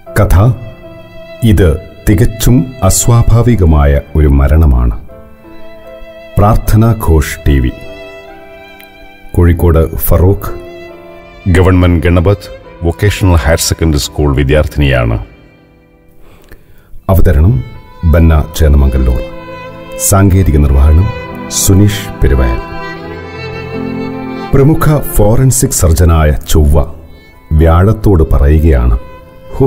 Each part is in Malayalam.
കഥ ഇത് തികച്ചും അസ്വാഭാവികമായ ഒരു മരണമാണ് Prarthana Ghosh T V Kozhikode Farook government Ganapath vocational higher secondary school വിദ്യാർത്ഥിനിയാണ് അവതരണം ബന്ന ചേന്നമംഗല്ലൂർ സാങ്കേതിക നിർവഹണം സുനീഷ് പെരുവയൽ പ്രമുഖ ഫോറൻസിക് സർജനായ ചൊവ്വ വ്യാഴത്തോട് പറയുകയാണ് ഹോ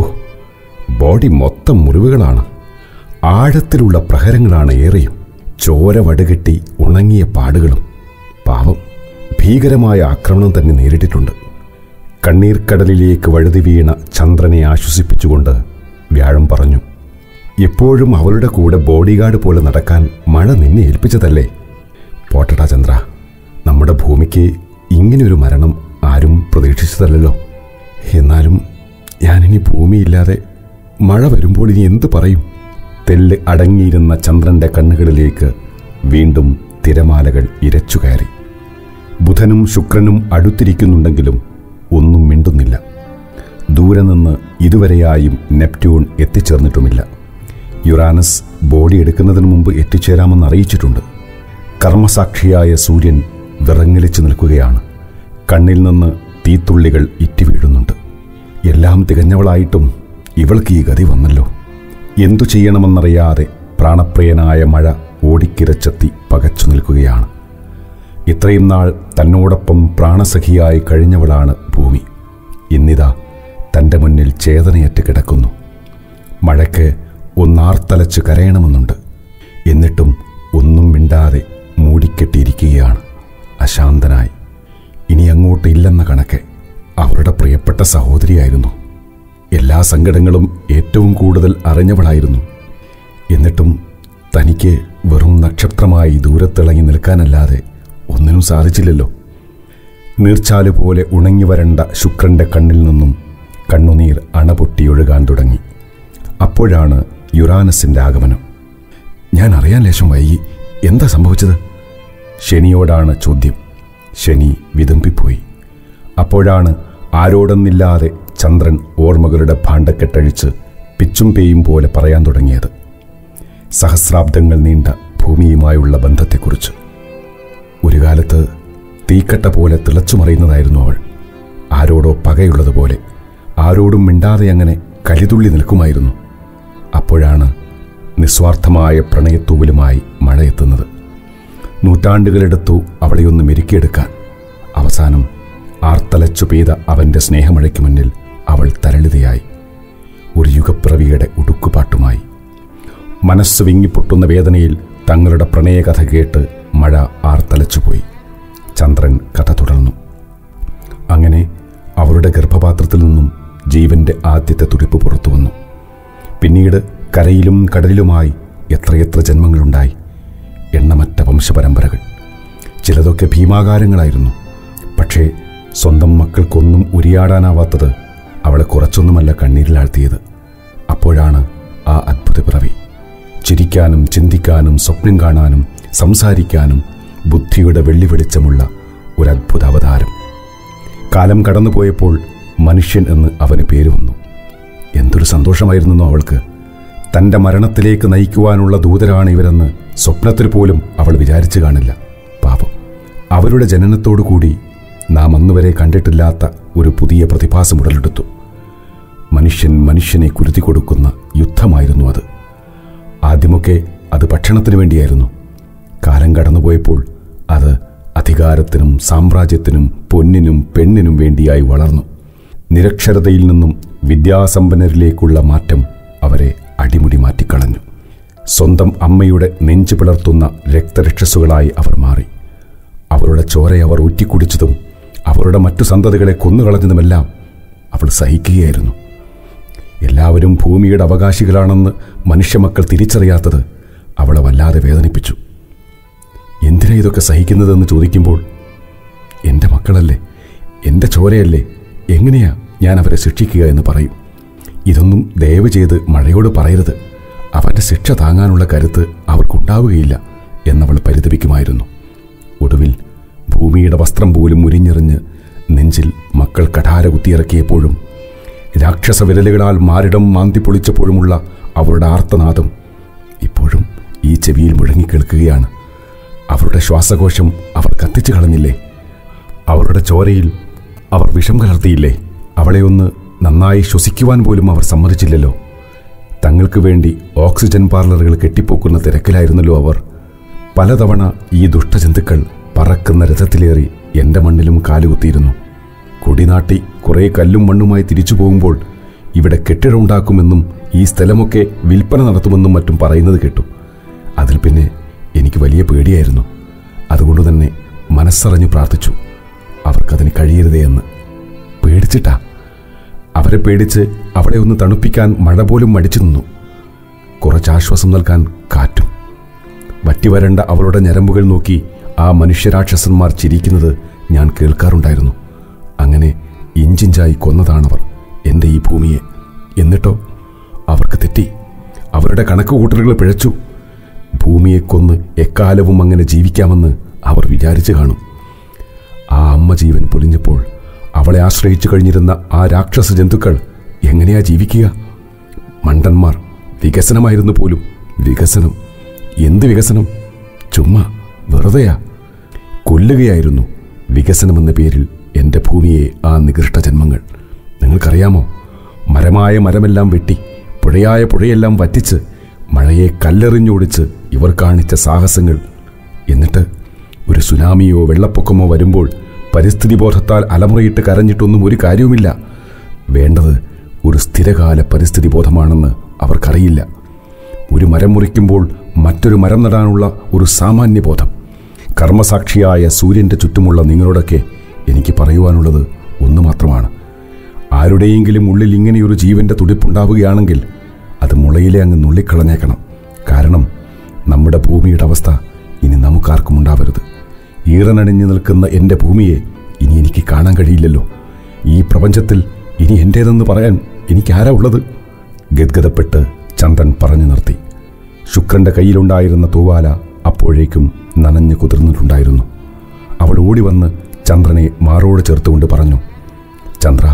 ബോഡി മൊത്തം മുറിവുകളാണ് ആഴത്തിലുള്ള പ്രഹരങ്ങളാണ് ഏറെയും ചോര വടുകെട്ടി ഉണങ്ങിയ പാടുകളും പാവം ഭീകരമായ ആക്രമണം തന്നെ നേരിട്ടിട്ടുണ്ട് കണ്ണീർക്കടലിലേക്ക് വഴുതി വീണ ചന്ദ്രനെ ആശ്വസിപ്പിച്ചുകൊണ്ട് വ്യാഴം പറഞ്ഞു എപ്പോഴും അവളുടെ കൂടെ ബോഡിഗാർഡ് പോലെ നടക്കാൻ മഴ നിന്നെ ഏൽപ്പിച്ചതല്ലേ പോട്ടടാ ചന്ദ്ര നമ്മുടെ ഭൂമിക്ക് ഇങ്ങനെയൊരു മരണം ആരും പ്രതീക്ഷിച്ചതല്ലല്ലോ എന്നാലും ഞാനിനി ഭൂമിയില്ലാതെ മഴ വരുമ്പോൾ ഇനി എന്തു പറയും തെല്ല് അടങ്ങിയിരുന്ന ചന്ദ്രന്റെ കണ്ണുകളിലേക്ക് വീണ്ടും തിരമാലകൾ ഇരച്ചു കയറി ബുധനും ശുക്രനും അടുത്തിരിക്കുന്നുണ്ടെങ്കിലും ഒന്നും മിണ്ടുന്നില്ല ദൂരെ നിന്ന് ഇതുവരെയായും നെപ്റ്റ്യൂൺ എത്തിച്ചേർന്നിട്ടുമില്ല യുറാനസ് ബോഡി എടുക്കുന്നതിന് മുമ്പ് എത്തിച്ചേരാമെന്ന് അറിയിച്ചിട്ടുണ്ട് കർമ്മസാക്ഷിയായ സൂര്യൻ വിറങ്ങലിച്ചു നിൽക്കുകയാണ് കണ്ണിൽ നിന്ന് തീത്തുള്ളികൾ ഇറ്റി വീഴുന്നുണ്ട് എല്ലാം തികഞ്ഞവളായിട്ടും ഇവൾക്ക് ഈ ഗതി വന്നല്ലോ എന്തു ചെയ്യണമെന്നറിയാതെ പ്രാണപ്രിയനായ മഴ ഓടിക്കിരച്ചെത്തി പകച്ചു നിൽക്കുകയാണ് ഇത്രയും നാൾ തന്നോടൊപ്പം പ്രാണസഖിയായി കഴിഞ്ഞവളാണ് ഭൂമി ഇന്നിതാ തൻ്റെ മുന്നിൽ ചേതനയറ്റ് കിടക്കുന്നു മഴയ്ക്ക് ഒന്നാർത്തലച്ച് കരയണമെന്നുണ്ട് എന്നിട്ടും ഒന്നും മിണ്ടാതെ മൂടിക്കെട്ടിയിരിക്കുകയാണ് അശാന്തനായി ഇനി അങ്ങോട്ട് ഇല്ലെന്ന കണക്ക് അവരുടെ പ്രിയപ്പെട്ട സഹോദരിയായിരുന്നു എല്ലാ സങ്കടങ്ങളും ഏറ്റവും കൂടുതൽ അറിഞ്ഞവളായിരുന്നു എന്നിട്ടും തനിക്ക് വെറും നക്ഷത്രമായി ദൂരത്തിളങ്ങി നിൽക്കാനല്ലാതെ ഒന്നിനും സാധിച്ചില്ലല്ലോ നീർച്ചാല് പോലെ ഉണങ്ങി വരണ്ട ശുക്രന്റെ കണ്ണിൽ നിന്നും കണ്ണുനീർ അണപൊട്ടിയൊഴുകാൻ തുടങ്ങി അപ്പോഴാണ് യുറാനസിന്റെ ആഗമനം ഞാൻ അറിയാൻ ലേശം വൈകി എന്താ സംഭവിച്ചത് ശനിയോടാണ് ചോദ്യം ശനി വിതുമ്പിപ്പോയി അപ്പോഴാണ് ആരോടെന്നില്ലാതെ ചന്ദ്രൻ ഓർമ്മകളുടെ ഭാണ്ഡക്കെട്ടഴിച്ച് പിച്ചും പേയും പോലെ പറയാൻ തുടങ്ങിയത് സഹസ്രാബ്ദങ്ങൾ നീണ്ട ഭൂമിയുമായുള്ള ബന്ധത്തെക്കുറിച്ച് ഒരു കാലത്ത് തീക്കട്ട പോലെ തിളച്ചുമറിയുന്നതായിരുന്നു അവൾ ആരോടോ പകയുള്ളതുപോലെ ആരോടും മിണ്ടാതെ അങ്ങനെ കലിതുള്ളി നിൽക്കുമായിരുന്നു അപ്പോഴാണ് നിസ്വാർത്ഥമായ പ്രണയത്തൂവലുമായി മഴയെത്തുന്നത് നൂറ്റാണ്ടുകളെടുത്തു അവളെയൊന്ന് മെരുക്കിയെടുക്കാൻ അവസാനം ആർത്തലച്ചു പെയ്ത അവൻ്റെ സ്നേഹമഴയ്ക്ക് മുന്നിൽ അവൾ തരളിതയായി ഒരു യുഗപ്പിറവിയുടെ ഉടുക്കുപാട്ടുമായി മനസ്സ് വിങ്ങിപ്പൊട്ടുന്ന വേദനയിൽ തങ്ങളുടെ പ്രണയകഥ കേട്ട് മഴ ആർത്തലച്ചുപോയി ചന്ദ്രൻ കഥ തുടർന്നു അങ്ങനെ അവരുടെ ഗർഭപാത്രത്തിൽ നിന്നും ജീവന്റെ ആദ്യത്തെ തുടിപ്പ് പുറത്തു വന്നു പിന്നീട് കരയിലും കടലിലുമായി എത്രയെത്ര ജന്മങ്ങളുണ്ടായി എണ്ണമറ്റ വംശപരമ്പരകൾ ചിലതൊക്കെ ഭീമാകാരങ്ങളായിരുന്നു പക്ഷേ സ്വന്തം മക്കൾക്കൊന്നും ഉരിയാടാനാവാത്തത് അവളെ കുറച്ചൊന്നുമല്ല കണ്ണീരിലാഴ്ത്തിയത് അപ്പോഴാണ് ആ അത്ഭുത പിറവി ചിരിക്കാനും ചിന്തിക്കാനും സ്വപ്നം കാണാനും സംസാരിക്കാനും ബുദ്ധിയുടെ വെള്ളി വെളിച്ചമുള്ള ഒരു അത്ഭുത അവതാരം കാലം കടന്നുപോയപ്പോൾ മനുഷ്യൻ എന്ന് അവന് പേര് വന്നു എന്തൊരു സന്തോഷമായിരുന്നു അവൾക്ക് തൻ്റെ മരണത്തിലേക്ക് നയിക്കുവാനുള്ള ദൂതരാണ് ഇവരെന്ന് സ്വപ്നത്തിൽ പോലും അവൾ വിചാരിച്ചു കാണില്ല പാപം അവരുടെ ജനനത്തോടു കൂടി നാം അന്നുവരെ കണ്ടിട്ടില്ലാത്ത ഒരു പുതിയ പ്രതിഭാസം ഉടലെടുത്തു മനുഷ്യൻ മനുഷ്യനെ കുരുതി കൊടുക്കുന്ന യുദ്ധമായിരുന്നു അത് ആദ്യമൊക്കെ അത് ഭക്ഷണത്തിനു വേണ്ടിയായിരുന്നു കാലം കടന്നുപോയപ്പോൾ അത് അധികാരത്തിനും സാമ്രാജ്യത്തിനും പൊന്നിനും പെണ്ണിനും വേണ്ടിയായി വളർന്നു നിരക്ഷരതയിൽ നിന്നും വിദ്യാസമ്പന്നരിലേക്കുള്ള മാറ്റം അവരെ അടിമുടി മാറ്റിക്കളഞ്ഞു സ്വന്തം അമ്മയുടെ നെഞ്ചു പിളർത്തുന്ന രക്തരക്ഷസുകളായി അവർ മാറി അവരുടെ ചോര അവർ ഊറ്റിക്കുടിച്ചതും അവരുടെ മറ്റു സന്തതികളെ കൊന്നുകളഞ്ഞതുമെല്ലാം അവൾ സഹിക്കുകയായിരുന്നു എല്ലാവരും ഭൂമിയുടെ അവകാശികളാണെന്ന് മനുഷ്യമക്കൾ തിരിച്ചറിയാത്തത് അവളെ വല്ലാതെ വേദനിപ്പിച്ചു എന്തിനാ ഇതൊക്കെ സഹിക്കുന്നതെന്ന് ചോദിക്കുമ്പോൾ എൻ്റെ മക്കളല്ലേ എൻ്റെ ചോരയല്ലേ എങ്ങനെയാ ഞാൻ അവരെ ശിക്ഷിക്കുക എന്ന് പറയും ഇതൊന്നും ദയവ് ചെയ്ത് മഴയോട് പറയരുത് അവൻ്റെ ശിക്ഷ താങ്ങാനുള്ള കരുത്ത് അവർക്കുണ്ടാവുകയില്ല എന്നവൾ പരിതപിക്കുമായിരുന്നു ഒടുവിൽ ഭൂമിയുടെ വസ്ത്രം പോലും മുരിഞ്ഞെറിഞ്ഞ് നെഞ്ചിൽ മക്കൾ കഠാര കുത്തിയിറക്കിയപ്പോഴും രാക്ഷസ വിരലുകളാൽ മാരിടം മാന്തി പൊളിച്ചപ്പോഴുമുള്ള അവരുടെ ആർത്തനാദം ഇപ്പോഴും ഈ ചെവിയിൽ മുഴങ്ങിക്കേൾക്കുകയാണ് അവരുടെ ശ്വാസകോശം അവർ കത്തിച്ചു കളഞ്ഞില്ലേ അവരുടെ ചോരയിൽ അവർ വിഷം കലർത്തിയില്ലേ അവളെ ഒന്ന് നന്നായി ശ്വസിക്കുവാൻ പോലും അവർ സമ്മതിച്ചില്ലല്ലോ തങ്ങൾക്ക് വേണ്ടി ഓക്സിജൻ പാർലറുകൾ കെട്ടിപ്പോക്കുന്ന തിരക്കിലായിരുന്നല്ലോ അവർ പലതവണ ഈ ദുഷ്ടജന്തുക്കൾ പറക്കുന്ന രഥത്തിലേറി എൻ്റെ മണ്ണിലും കാലുകുത്തിയിരുന്നു കൊടിനാട്ടി കുറേ കല്ലും മണ്ണുമായി തിരിച്ചു പോകുമ്പോൾ ഇവിടെ കെട്ടിടമുണ്ടാക്കുമെന്നും ഈ സ്ഥലമൊക്കെ വിൽപ്പന നടത്തുമെന്നും മറ്റും പറയുന്നത് കേട്ടു അതിൽ പിന്നെ എനിക്ക് വലിയ പേടിയായിരുന്നു അതുകൊണ്ട് തന്നെ മനസ്സറിഞ്ഞു പ്രാർത്ഥിച്ചു അവർക്കതിന് കഴിയരുതേ എന്ന് പേടിച്ചിട്ടാ അവരെ പേടിച്ച് അവളെ ഒന്ന് തണുപ്പിക്കാൻ മഴ പോലും മടിച്ചു നിന്നു കുറച്ച് ആശ്വാസം നൽകാൻ കാറ്റും വറ്റിവരണ്ട അവളുടെ ഞരമ്പുകൾ നോക്കി ആ മനുഷ്യരാക്ഷസന്മാർ ചിരിക്കുന്നത് ഞാൻ കേൾക്കാറുണ്ടായിരുന്നു അങ്ങനെ ഇഞ്ചിഞ്ചായി കൊന്നതാണവർ എൻ്റെ ഈ ഭൂമിയെ എന്നിട്ടോ അവർക്ക് തെറ്റി അവരുടെ കണക്കുകൂട്ടലുകൾ പിഴച്ചു ഭൂമിയെ കൊന്ന് എക്കാലവും അങ്ങനെ ജീവിക്കാമെന്ന് അവർ വിചാരിച്ചു കാണും ആ അമ്മ ജീവൻ പൊലിഞ്ഞപ്പോൾ അവളെ ആശ്രയിച്ചു കഴിഞ്ഞിരുന്ന ആ രാക്ഷസ ജന്തുക്കൾ എങ്ങനെയാ ജീവിക്കുക മണ്ടന്മാർ വികസനമായിരുന്നു പോലും വികസനം എന്ത് വികസനം ചുമ്മാ വെറുതെയാ കൊല്ലുകയായിരുന്നു വികസനമെന്ന പേരിൽ എൻ്റെ ഭൂമിയെ ആ നികൃഷ്ട ജന്മങ്ങൾ നിങ്ങൾക്കറിയാമോ മരമായ മരമെല്ലാം വെട്ടി പുഴയായ പുഴയെല്ലാം വറ്റിച്ച് മഴയെ കല്ലെറിഞ്ഞോടിച്ച് ഇവർ കാണിച്ച സാഹസങ്ങൾ എന്നിട്ട് ഒരു സുനാമിയോ വെള്ളപ്പൊക്കമോ വരുമ്പോൾ പരിസ്ഥിതി ബോധത്താൽ അലമുറയിട്ട് കരഞ്ഞിട്ടൊന്നും ഒരു കാര്യവുമില്ല വേണ്ടത് ഒരു സ്ഥിരകാല പരിസ്ഥിതി ബോധമാണെന്ന് അവർക്കറിയില്ല ഒരു മരം മുറിക്കുമ്പോൾ മറ്റൊരു മരം നടാനുള്ള ഒരു സാമാന്യ ബോധം കർമ്മസാക്ഷിയായ സൂര്യൻ്റെ ചുറ്റുമുള്ള നിങ്ങളോടൊക്കെ എനിക്ക് പറയുവാനുള്ളത് ഒന്ന് മാത്രമാണ് ആരുടെയെങ്കിലും ഉള്ളിൽ ഇങ്ങനെയൊരു ജീവന്റെ തുടിപ്പുണ്ടാവുകയാണെങ്കിൽ അത് മുളയിലെ അങ്ങ് നുള്ളിക്കളഞ്ഞേക്കണം കാരണം നമ്മുടെ ഭൂമിയുടെ അവസ്ഥ ഇനി നമുക്കാർക്കും ഉണ്ടാവരുത് ഈറനണിഞ്ഞു നിൽക്കുന്ന എൻ്റെ ഭൂമിയെ ഇനി എനിക്ക് കാണാൻ കഴിയില്ലല്ലോ ഈ പ്രപഞ്ചത്തിൽ ഇനി എൻ്റേതെന്ന് പറയാൻ എനിക്കാരാ ഉള്ളത് ഗദ്ഗതപ്പെട്ട് ചന്ദ്രൻ പറഞ്ഞു നിർത്തി ശുക്രന്റെ കയ്യിലുണ്ടായിരുന്ന തൂവാല അപ്പോഴേക്കും നനഞ്ഞു കുതിർന്നിട്ടുണ്ടായിരുന്നു അവൾ ഓടി വന്ന് ചന്ദ്രനെ മാറോട് ചേർത്തുകൊണ്ട് പറഞ്ഞു ചന്ദ്ര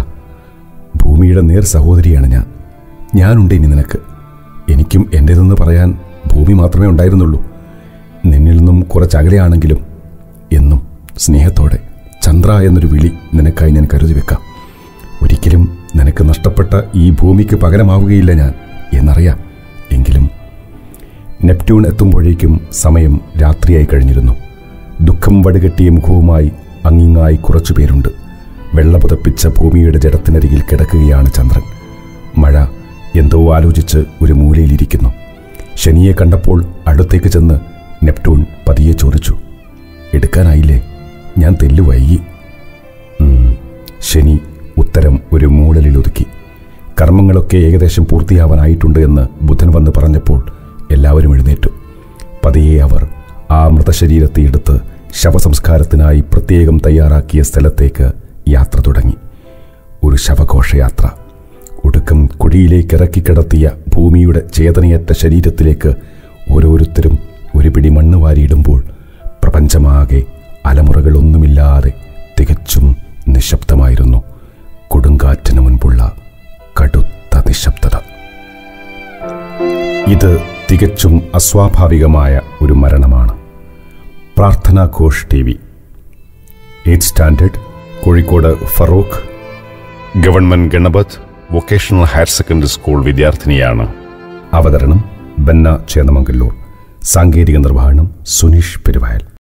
ഭൂമിയുടെ നേർ സഹോദരിയാണ് ഞാൻ ഞാനുണ്ട് ഇനി നിനക്ക് എനിക്കും എൻ്റേതെന്ന് പറയാൻ ഭൂമി മാത്രമേ ഉണ്ടായിരുന്നുള്ളൂ നിന്നിൽ നിന്നും കുറച്ചകലെയാണെങ്കിലും എന്നും സ്നേഹത്തോടെ ചന്ദ്ര എന്നൊരു വിളി നിനക്കായി ഞാൻ കരുതി വെക്കാം ഒരിക്കലും നിനക്ക് നഷ്ടപ്പെട്ട ഈ ഭൂമിക്ക് പകരമാവുകയില്ല ഞാൻ എന്നറിയാം എങ്കിലും നെപ്റ്റ്യൂൺ എത്തുമ്പോഴേക്കും സമയം രാത്രിയായി കഴിഞ്ഞിരുന്നു ദുഃഖം വടുകെട്ടിയ മുഖവുമായി അങ്ങിങ്ങായി കുറച്ചു പേരുണ്ട് വെള്ള പുതപ്പിച്ച ഭൂമിയുടെ ജഡത്തിനരികിൽ കിടക്കുകയാണ് ചന്ദ്രൻ മഴ എന്തോ ആലോചിച്ച് ഒരു മൂലയിലിരിക്കുന്നു ശനിയെ കണ്ടപ്പോൾ അടുത്തേക്ക് ചെന്ന് നെപ്റ്റ്യൂൺ പതിയെ ചോദിച്ചു എടുക്കാനായില്ലേ ഞാൻ തെല്ലു വൈകി ഉം, ശനി ഉത്തരം ഒരു മൂളലിൽ ഒതുക്കി കർമ്മങ്ങളൊക്കെ ഏകദേശം പൂർത്തിയാവാനായിട്ടുണ്ട് എന്ന് ബുധൻ വന്ന് പറഞ്ഞപ്പോൾ എല്ലാവരും എഴുന്നേറ്റു പതിയെ അവർ ആ മൃതശരീരത്തെ എടുത്ത് ശവസംസ്കാരത്തിനായി പ്രത്യേകം തയ്യാറാക്കിയ സ്ഥലത്തേക്ക് യാത്ര തുടങ്ങി ഒരു ശവഘോഷയാത്ര ഒടുക്കം കുഴിയിലേക്ക് ഇറക്കിക്കിടത്തിയ ഭൂമിയുടെ ചേതനയറ്റ ശരീരത്തിലേക്ക് ഓരോരുത്തരും ഒരു പിടി മണ്ണ് വാരിയിടുമ്പോൾ പ്രപഞ്ചമാകെ അലമുറകളൊന്നുമില്ലാതെ തികച്ചും നിശബ്ദമായിരുന്നു കൊടുങ്കാറ്റിന് മുൻപുള്ള കടുത്ത നിശബ്ദത ഇത് തികച്ചും അസ്വാഭാവികമായ ഒരു മരണമാണ് Prarthana Ghosh T V eight standard Kozhikode Farook government Ganapath vocational higher secondary school വിദ്യാർത്ഥിനിയാണ് അവതരണം ബന്ന ചേന്നമംഗല്ലൂർ സാങ്കേതിക നിർവഹണം സുനീഷ് പെരുവയൽ